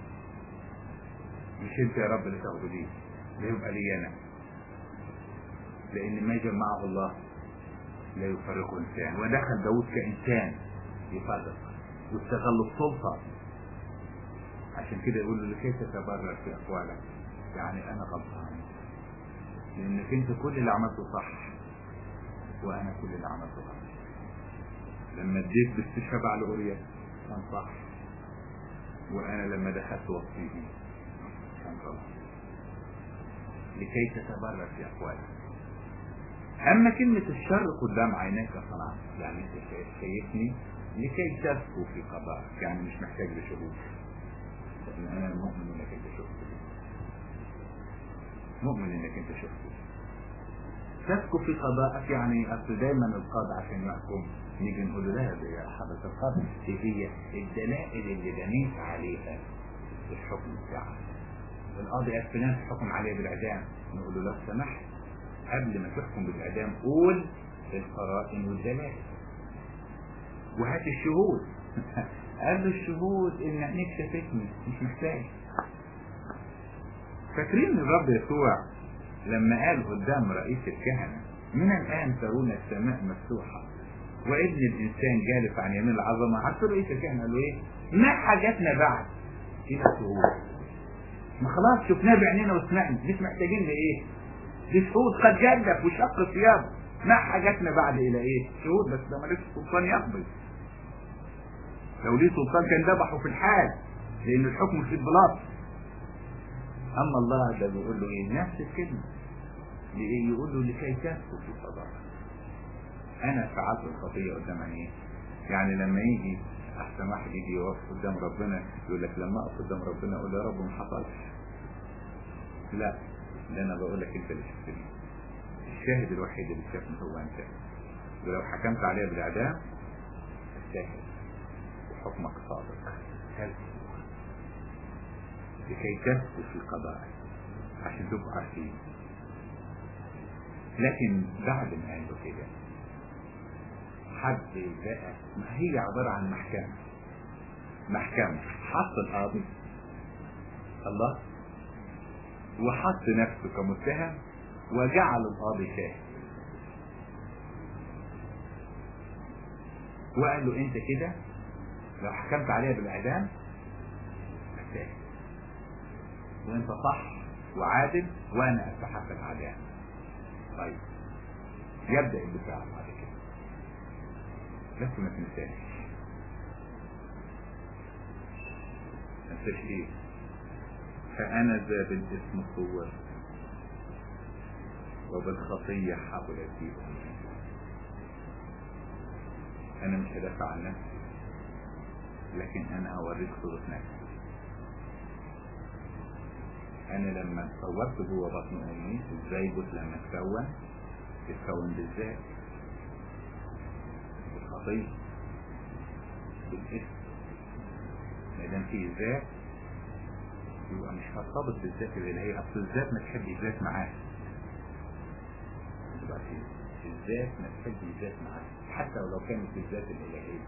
Speaker 2: مش أنت يا رب اللي تاخده ليه ده يبقى لي أنا لأن ما جمعه الله لا يفرقه إنسان ودخل داود كإنسان يفرق واستغل السلطة عشان كده يقول له لكي تتبرر في أقوالك يعني أنا غلطان لأنك أنت كل اللي عملته صح وانا كل اللي عملته غلط لما اديت باستشهاد على اوريا كان صح وانا لما دخلت وصفيه كان غلط لكي تتبرر في اقوالك اما كلمة الشر قدام عينيك صنعت يعني انت شايفني لكي تسكو في قضائك يعني مش محتاج لشهود لان انا مؤمن انك انت شفته مؤمن انك انت شفته تسكو في قضائك يعني اصل دايما القاضي عشان يحكم نيجي نقول له لا يا حضرة القاضي دي هي الدلائل اللي بنيت عليها الحكم بتاعك القاضي اسفنان حكم عليه بالاعدام نقول له لو سمحت قبل ما تحكم بالاعدام قول القرائن والدلائل وهات الشهود قال له الشهود ان عينيك شافتني مش محتاج فاكرين الرب يسوع لما قال قدام رئيس الكهنة من الآن ترون السماء مفتوحة وابن الإنسان جالس عن يمين العظمة عارف رئيس الكهنة قال له إيه؟ ما حاجتنا بعد إلى شهود ما خلاص شفناه بعينينا وسمعنا مش محتاجين لإيه؟ لشهود قد جدف وشق ثيابه ما حاجتنا بعد إلى إيه؟ شهود بس ده ماليش سلطان يقبل لو ليه سلطان كان ذبحه في الحال لأن الحكم في البلاط اما الله ده بيقول له ايه نفس الكلمه لإيه يقول له لكي تسكو في قضاء انا فعلت الخطيه قدام عينيه يعني لما يجي احسن واحد يجي يقف قدام ربنا يقول لك لما اقف قدام ربنا اقول يا رب ما حصلش لا ده انا بقول لك انت اللي شفتني الشاهد الوحيد اللي شافني هو انت ولو حكمت عليه بالاعدام استاهل وحكمك صادق تسكو لكي تثبت في قضائك عشان تبقوا عارفين لكن بعد ما قالوا كده حد بقى ما هي عبارة عن محكمة محكمة حط القاضي الله وحط نفسه كمتهم وجعل القاضي شاهد وقال له انت كده لو حكمت عليها بالاعدام استاهل وانت صح وعادل وانا استحق الاعدام طيب يبدا الدفاع بعد كده بس ما تنساش ما تنساش ايه فانا ذا بالاسم صور وبالخطيه حبلت في امي انا مش هدافع عن نفسي لكن انا هوريك صورة نفسي انا لما تصورت جوه بطن امي الزيجوت لما اتكون اتكون بالذات بالخطية بالاسم ما دام في ذات يبقى مش هرتبط بالذات اللي هي اصل الذات ما تحبش ذات معاها يبقى في الذات ما تحبش ذات معاها حتى ولو كانت الذات الالهيه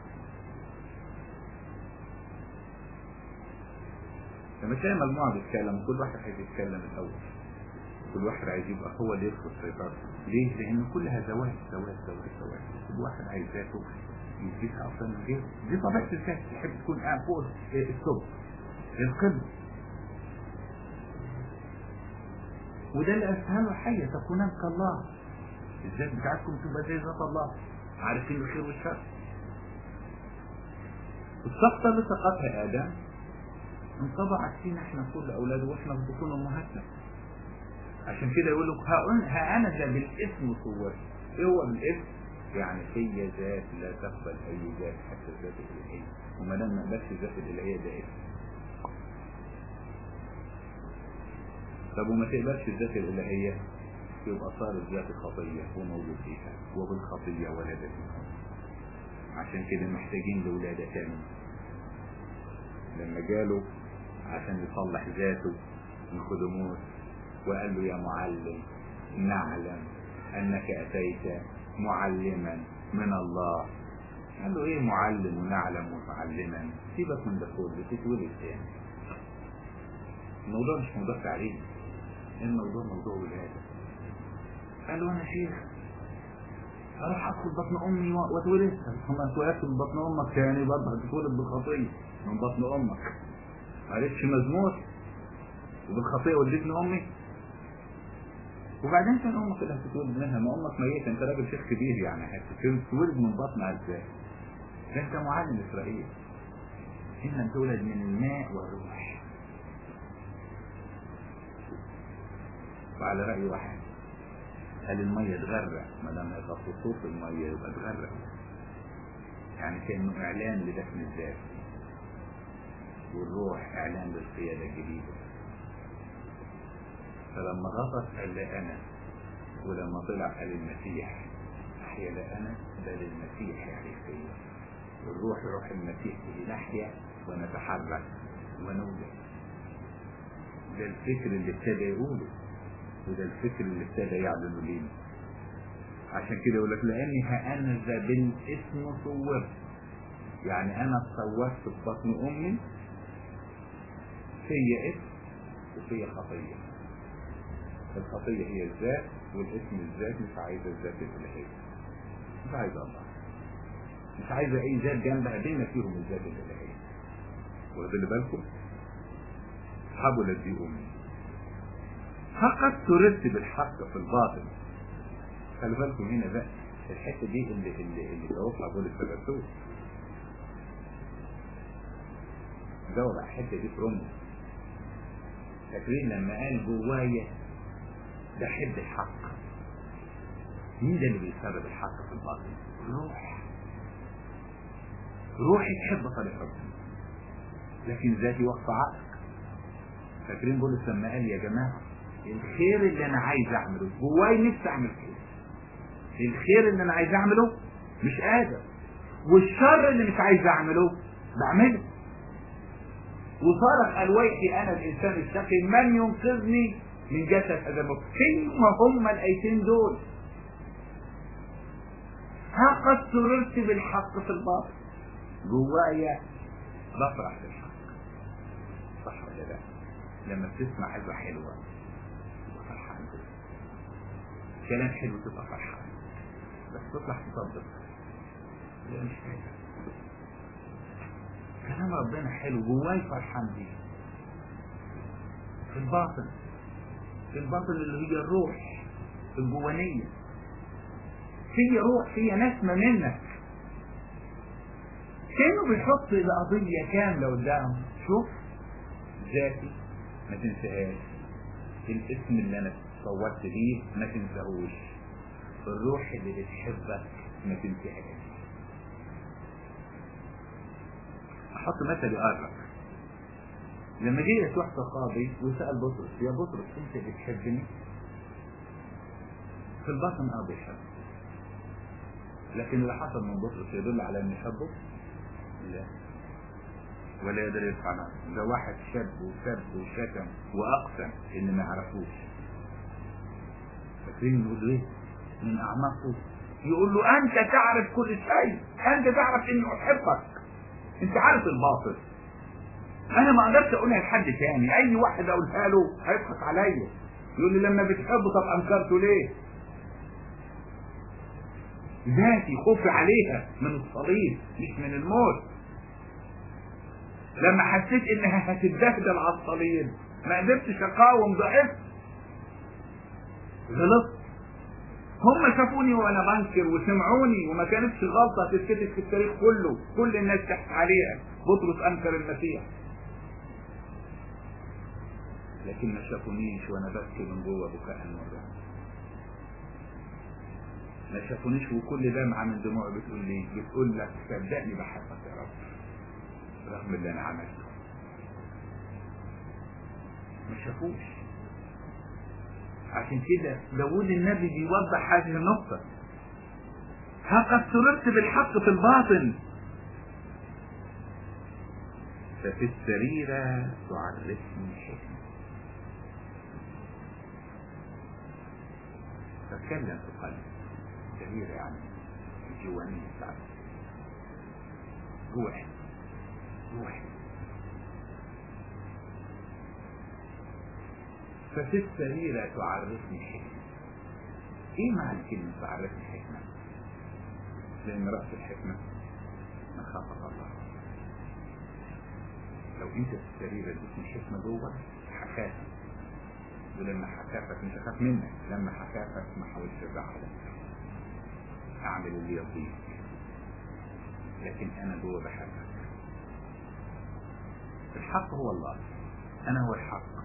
Speaker 2: لما تلاقي مجموعة بتتكلم كل واحد عايز يتكلم الأول كل واحد عايز يبقى هو اللي يدخل سيطرته ليه؟ لأن كلها زواج زواج زواج زواج كل واحد عايز ذاته يثبتها أفضل من غيره دي طبيعة الذات تحب تكون قاعد فوق الصبح القمة وده اللي أسهله الحية تكونان كالله الذات بتاعتكم تبقى زي ذات الله عارفين الخير والشر السقطة اللي سقطها آدم انطبعت فينا احنا كل اولاده واحنا في بطون امهاتنا عشان كده يقول لك ها انا ذا بالاسم صورت ايه هو بالاسم يعني في ذات لا تقبل اي ذات حتى الذات الالهيه وما دام ما قبلش الذات الالهيه ده اسم طب وما تقبلش الذات الالهيه يبقى صارت ذات خطيه وموجود فيها وبالخطيه ولدت عشان كده محتاجين لولاده تاني لما جاله عشان يصلح ذاته نيقوديموس وقال له يا معلم نعلم انك اتيت معلما من الله قال له ايه معلم ونعلم ومعلما سيبك من ده كله تتولد تاني الموضوع مش موضوع تعليم الموضوع موضوع ولاده قال له انا شيخ اروح ادخل بطن امي واتولد ما اتولدت من بطن امك تاني برضه هتتولد بالخطيه من بطن امك معلش مزمور وبالخطيه ولدتني امي وبعدين كان امك اللي هتتولد منها ما امك ميته انت راجل شيخ كبير يعني هتتولد من بطنها ازاي؟ ده انت معلم اسرائيل ان تولد من الماء والروح وعلى راي واحد قال الميه تغرق ما دام هيبقى خصوص الميه يبقى تغرق يعني كانه اعلان لدفن الذات والروح اعلان للقيادة الجديدة فلما غطت قال لا انا ولما طلع قال المسيح احيا لا انا بل المسيح يعني فيا والروح روح المسيح به نحيا ونتحرك ونولد ده الفكر اللي ابتدى يقوله وده الفكر اللي ابتدى يعلن لينا عشان كده يقول لك لاني هانذا بالاسم صورت يعني انا تصورت في بطن امي فيا اسم وفيا خطية الخطية هي الذات والاسم الذات مش عايزة الذات الإلهية مش عايزة الله مش عايزة أي ذات جنبها بما فيهم الذات الإلهية واخدين بالكم حبلت دي أمي فقد ترد بالحق في الباطل خلي بالكم هنا بقى الحتة دي اللي اللي اللي جاوبها بولس الرسول جاوب على الحتة دي في روميا فاكرين لما قال جوايا بحب الحق مين ده اللي بيسبب الحق في الباطن روح روحي تحب طريق ربنا لكن ذاتي وقف عقلك فاكرين بولس لما قال يا جماعة الخير اللي انا عايز اعمله جواي نفسي اعمل خير الخير اللي انا عايز اعمله مش قادر والشر اللي مش عايز اعمله بعمله وصرخ قال ويحي انا الانسان الشقي من ينقذني من جسد ادمه كلمة هما الايتين دول ها قد سررت بالحق في الباطن جوايا بفرح بالحق صح ولا لا لما بتسمع حاجة حلوة تبقى فرحان كلام حلو تبقى فرحان بس تطلع تصدق لا مش كده كلام ربنا حلو جواي فرحان بيه في الباطن في الباطن اللي هي الروح الجوانية في روح فيها نسمة منك كأنه بيحط القضية كاملة قدامه شوف ذاتي ما تنساهاش الاسم اللي انا صورت بيه ما تنساهوش الروح اللي بتحبك ما تنساهاش احط مثل يقرب لما جه يسوع القاضي وسأل بطرس يا بطرس انت بتحبني في الباطن اه بيحب لكن اللي حصل من بطرس يدل على ان يحبه لا ولا يقدر يرفع نفسه ده واحد شاب وسب وشتم واقسم ان ما يعرفوش فاكرين يقول ايه من اعماقه يقول له انت تعرف كل شيء انت تعرف اني احبك انت عارف الباطل انا ما اقدرش اقولها لحد تاني اي واحد اقولها له هيضحك عليا يقول لي لما بتحبه طب انكرته ليه ذاتي خوفي عليها من الصليب مش من الموت لما حسيت انها هتتبهدل على الصليب ما قدرتش اقاوم ضعفت غلطت هم شافوني وانا بنكر وسمعوني وما كانتش غلطه تتكتب في التاريخ كله كل الناس تحت عليها بطرس انكر المسيح لكن ما شافونيش وانا ببكي من جوه بكاء المرة ما شافونيش وكل دمعة من دموعي بتقول لي بتقول لك صدقني بحبك يا رب رغم اللي انا عملته ما شافوش عشان كده داوود النبي بيوضح هذه النقطة ها قد سررت بالحق في الباطن ففي السريرة تعرفني حكمة فاتكلم في قلبي سريرة يعني الجوانية بتاعتي روحي روحي ففي السريرة تعرفني حكمة ايه معنى كلمة تعرفني حكمة لان رأس الحكمة مخافة الله لو انت في السريرة اديتني حكمة جوه حكافك ولما حكافك مش هخاف منك لما حكافك ما حاولش ازعلك اعمل اللي يرضيك لكن انا جوه بحبك الحق هو الله انا هو الحق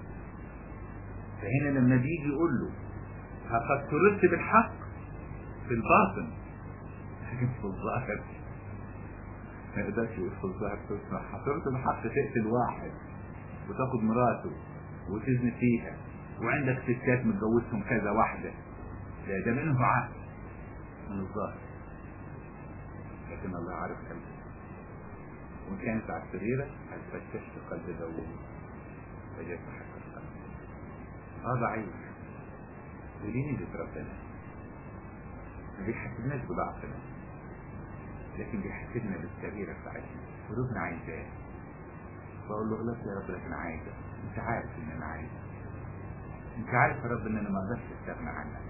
Speaker 2: فهنا لما بيجي يقول له لقد سررت بالحق في الباطن لكن في الظاهر ما يقدرش يقول في الظاهر تسمع سررت بالحق تقتل واحد وتاخد مراته وتزني فيها وعندك ستات متجوزهم كذا واحدة ده ده منه عهد من الظاهر لكن الله عارف قلبه وإن كانت على السريرة هتفتشت قلب داوود فجأة حتى القلب اه ضعيف ودي نيجة ربنا ما بيحسبناش بضعفنا لكن بيحسبنا بالسريرة بتاعتنا قلوبنا عايزاه بقول له غلطت يا رب لكن عايزة انت عارف ان انا عايزة انت عارف يا رب ان انا ما اقدرش استغنى عنك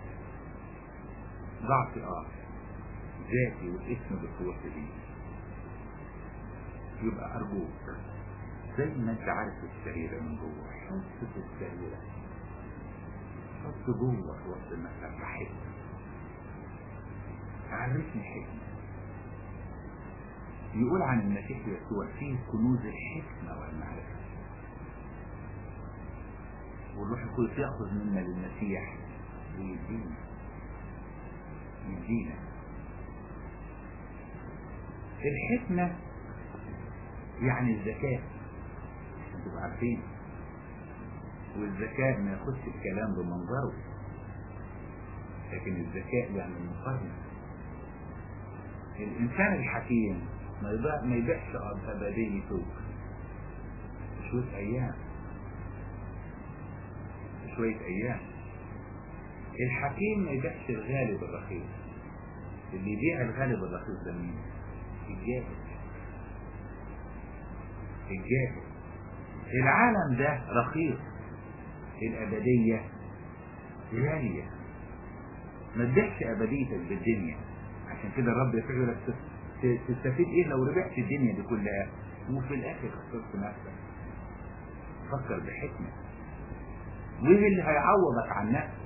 Speaker 2: ضعفي اه ذاتي والاسم بقوتي دي يبقى ارجوك زي ما انت عارف السريرة من جوه حس في السريرة حط جوه في وسط المسافة حكمة عرفني حكمة يقول عن المسيح يسوع فيه كنوز الحكمة والمعرفة والروح القدس يأخذ منا للمسيح ويدينا يدينا الحكمة يعني الذكاء انتوا عارفين والذكاء ما ياخدش الكلام بمنظره لكن الذكاء يعني المقارنة الإنسان الحكيم ما يضيع ما يبيعش أبديته شوية أيام شوية أيام الحكيم ما يبيعش الغالي بالرخيص اللي يبيع الغالي بالرخيص ده مين؟ الجاهل الجاهل العالم ده رخيص الأبدية غالية ما تبيعش أبديتك بالدنيا عشان كده الرب يقول لك تستفيد ايه لو ربحت الدنيا دي كلها وفي الاخر خسرت نفسك فكر بحكمة وايه اللي هيعوضك عن نفسك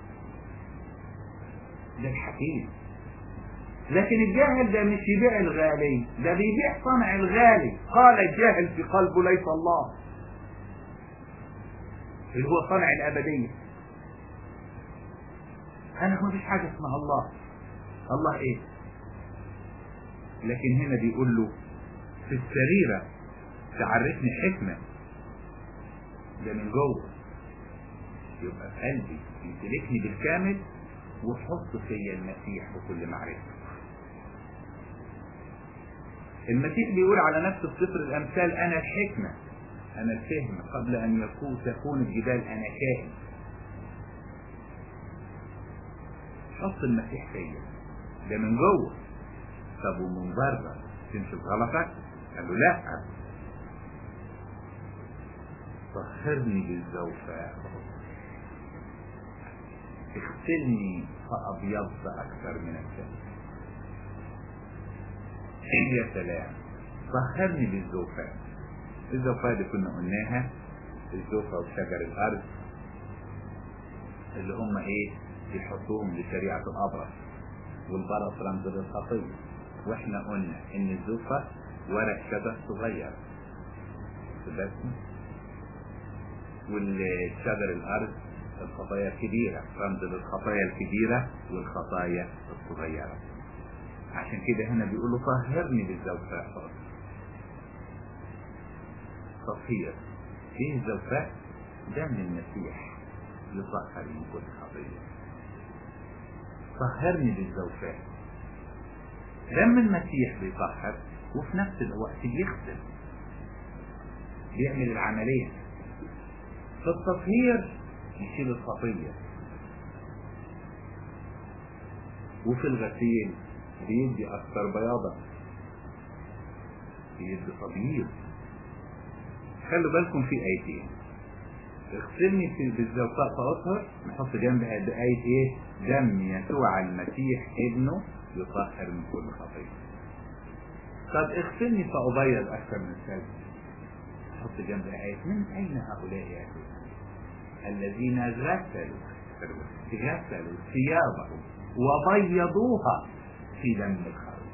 Speaker 2: ده الحكيم لكن الجاهل ده مش يبيع الغالي ده بيبيع صنع الغالي قال الجاهل في قلبه ليس الله اللي هو صنع الأبدية أنا ما فيش حاجة اسمها الله الله إيه لكن هنا بيقول له في السريرة تعرفني حكمة ده من جوه يبقى في قلبي يمتلكني بالكامل وحط فيا المسيح بكل معرفة المسيح بيقول على نفسه في سفر الأمثال أنا الحكمة أنا الفهم قبل أن يكون تكون الجبال أنا كائن حط المسيح فيا ده من جوه طب ومن بره تمشي غلطك قال له لا طهرني بالزوفاء اغسلني فأبيض أكثر من الشمس يا سلام طهرني بالزوفاء الزوفاء دي كنا قلناها الزوفاء وشجر الأرض اللي هم ايه يحطوهم لشريعة الأبرص والبرص رمز للخطية واحنا قلنا ان الزوفة ورق شجر صغير بس والشجر الأرض الخطايا الكبيرة رمز للخطايا الكبيرة والخطايا الصغيرة عشان كده هنا بيقولوا طهرني بالزوفاء تطهير ايه الزوفاء دم المسيح يطهر من كل خطية طهرني بالزوفاء دم المسيح بيطهر وفي نفس الوقت بيغسل بيعمل العملية في التطهير يشيل الخطية وفي الغسيل بيدي أكثر بياضا بيدي تبييض خلوا بالكم في آيتين اغسلني في بالزوفاء فأطهر نحط جنبها آية إيه؟ دم يسوع المسيح ابنه يطهر من كل خطية. طب اغسلني فأبيض أكثر من الثلج. نحط جنبها آية من أين هؤلاء يأتون؟ الذين غسلوا غسلوا ثيابهم وبيضوها في دم الخروف.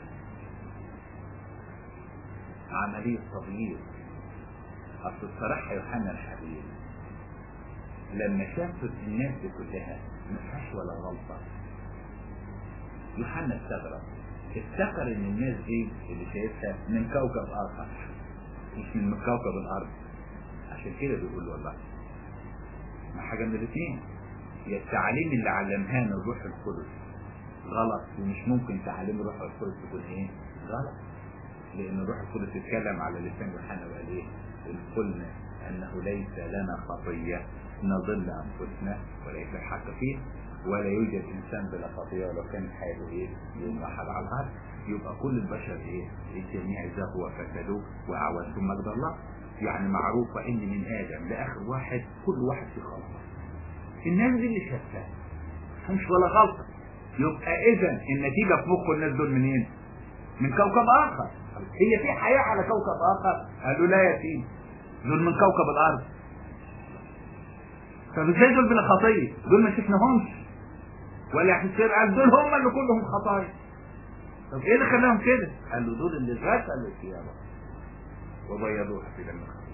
Speaker 2: عملية تبييض أصل الصراحة يوحنا الحبيب لما شاف الناس دي كلها ما فيهاش ولا غلطة يوحنا استغرب افتكر ان الناس دي اللي شايفها من كوكب آخر مش من كوكب الأرض عشان كده بيقول والله ما حاجة من الاثنين يا التعاليم اللي علمهانا الروح القدس غلط ومش ممكن تعاليم الروح القدس تكون ايه؟ غلط لأن الروح القدس اتكلم على لسان يوحنا وقال ايه؟ إذ قلنا أنه ليس لنا خطية نضل أنفسنا وليس الحق فيه ولا يوجد إنسان بلا خطية ولو كانت حياته إيه يوم واحد على الأرض يبقى كل البشر إيه الجميع زاغوا وفسدوا وعوزوا مجد الله يعني معروفة إن من آدم لآخر واحد كل واحد في غلطة الناس دي اللي شافها مش ولا غلطة يبقى إذا النتيجة في مخ الناس دول منين؟ من كوكب آخر هي في حياة على كوكب آخر قالوا لا يا سيدي دول من كوكب الأرض طب ازاي دول بلا خطية دول ما شفناهمش ولا حسين قال دول هم اللي كلهم خطايا طب ايه اللي خلاهم كده قال له دول اللي غسلوا الثياب وبيضوها في دم الخطية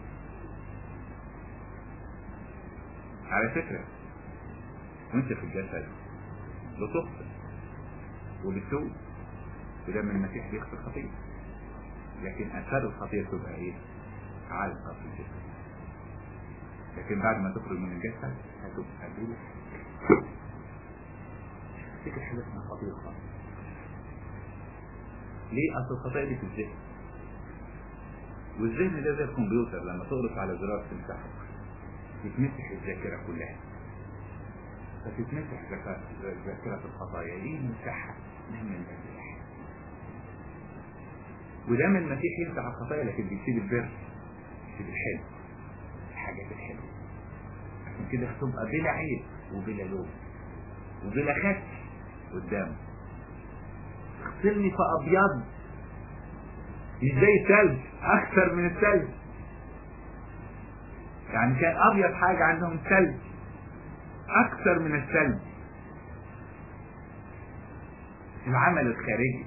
Speaker 2: على فكرة وانت في الجسد بتخطئ وبتسوء ودم المسيح بيغسل خطيئة لكن اثار الخطيئة تبقى ايه علقة في الجسد لكن بعد ما تخرج من الجسد هتبقى بلا تفتكر حاجة اسمها خطيئة خالص ليه اصل الخطيئة دي في الذهن والذهن ده زي الكمبيوتر لما تضغط على زرار تمسحه تتمسح الذاكرة كلها فتتمسح ذاكرة الخطايا ليه نمسحها نعمل المسيح ودام المسيح يمسح الخطايا لكن بيسيب البر بيسيب الحلو الحاجات الحلوة عشان كده هتبقى بلا عيب وبلا لوم وبلا خس قدامه اغسلني فأبيض مش زي الثلج اكثر من الثلج يعني كان ابيض حاجة عندهم ثلج اكثر من الثلج العمل الخارجي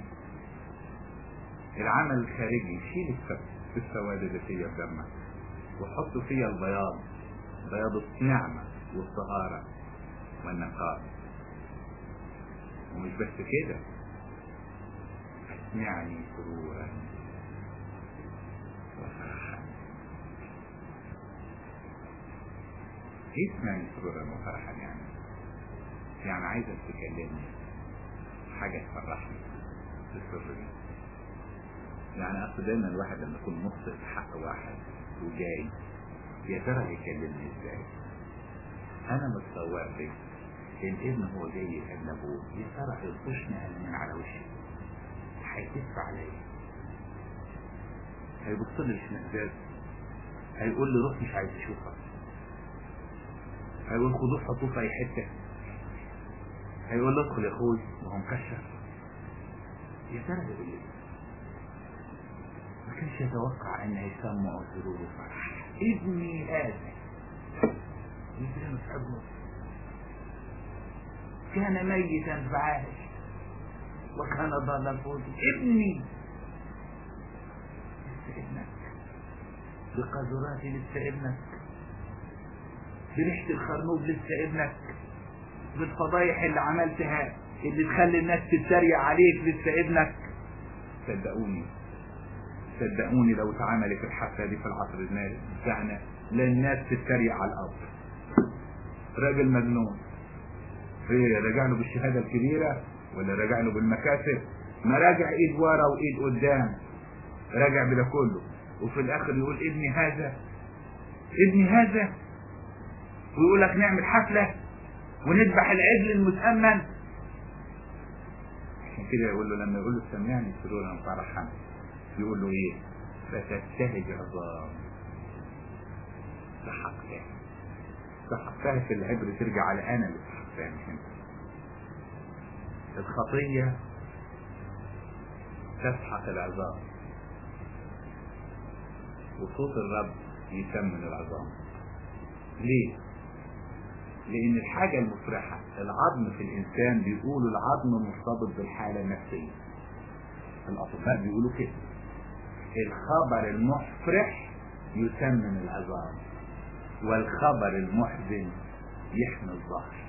Speaker 2: العمل الخارجي شيل السواد اللي فيا في دمك وحط فيا البياض بياض النعمة والطهارة والنقاء ومش بس كده اسمعني سرورا وفرحا ايه اسمعني سرورا وفرحا يعني يعني عايزك تكلمني حاجة تفرحني بالسر دي يعني اصل دايما الواحد لما يكون مخطئ في حق واحد وجاي يا ترى هيكلمني ازاي انا متصور لي الابن هو جاي يكلم ابوه يا ترى هيلطشني من على وشي هيكف عليا هيبص لي اشمئزاز هيقول لي روح مش عايز اشوفك هيقول خدوه حطوه في اي حته هيقول له ادخل يا اخوي وهو مكشف يا ترى هيقول لي ما كانش يتوقع ان هيسمع سرور وفرح ابني هذا يمكن حبه كان ميتا فعاش وكان ضالا فوزي ابني لسه ابنك بقدراتي لسه ابنك بريحة الخرنوب لسه ابنك بالفضايح اللي عملتها اللي تخلي الناس تتريق عليك لسه ابنك صدقوني صدقوني لو اتعملت الحفلة دي في العصر بتاعنا للناس تتريق على الأرض راجل مجنون ايه راجع له بالشهادة الكبيرة ولا راجع له بالمكاسب ما راجع ايد ورا وايد قدام راجع بده كله وفي الاخر يقول ابني هذا ابني هذا ويقول لك نعمل حفلة ونذبح العجل المتأمن عشان كده يقول له لما يقول له سمعني سرورا فرحا يقول له ايه فتبتهج عظام سحقتها سحقتها في العبر ترجع على انا اللي سحقتها مش انت الخطية تسحق العظام وصوت الرب يسمن العظام ليه لان الحاجة المفرحة العظم في الانسان بيقولوا العظم مرتبط بالحالة النفسية الاطباء بيقولوا كده الخبر المفرح يسمن العظام والخبر المحزن يحمي الظهر